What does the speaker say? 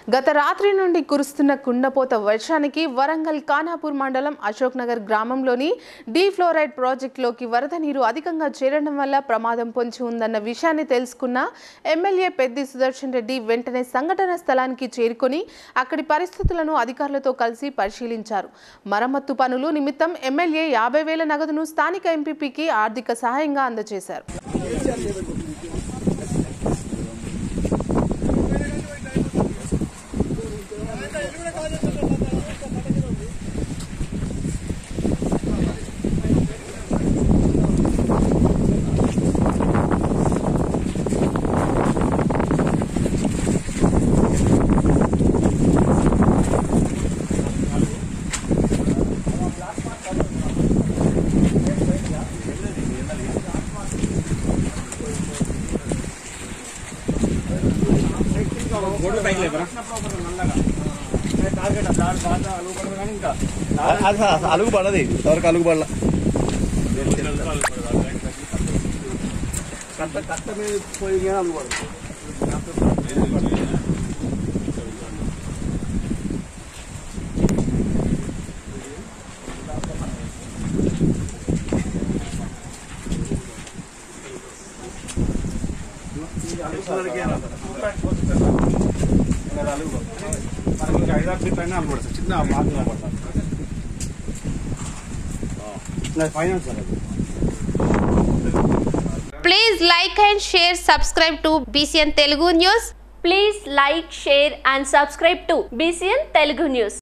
గత రాత్రి నుండి కురుస్తున్న కుండపోత వర్షానికి వరంగల్ ఖానాపూర్ మండలం అశోక్ నగర్ గ్రామంలోని డీ ఫ్లోరైడ్ ప్రాజెక్టులోకి వరద నీరు అధికంగా చేరడం వల్ల ప్రమాదం పొంచి ఉందన్న విషయాన్ని తెలుసుకున్న ఎమ్మెల్యే పెద్ది సుదర్శన్ రెడ్డి వెంటనే సంఘటన స్థలానికి చేరుకొని అక్కడి పరిస్థితులను అధికారులతో కలిసి పరిశీలించారు మరమ్మత్తు పనులు నిమిత్తం ఎమ్మెల్యే యాభై వేల నగదును స్థానిక ఎంపీపీకి ఆర్థిక సహాయంగా అందజేశారు అది అసలు అలుగు పడదు ఎవరికి అలుగు పడల కట్ట కట్ట మీద పోయి కానీ అలుగు పడదు ఐదారు ఫీట్ అయినా అలుగు పడుతుంది చిన్న మార్గం పడతాను ఫైనాన్స్ అది Please like and share, subscribe to BCN Telugu News. Please like, share and subscribe to BCN Telugu News.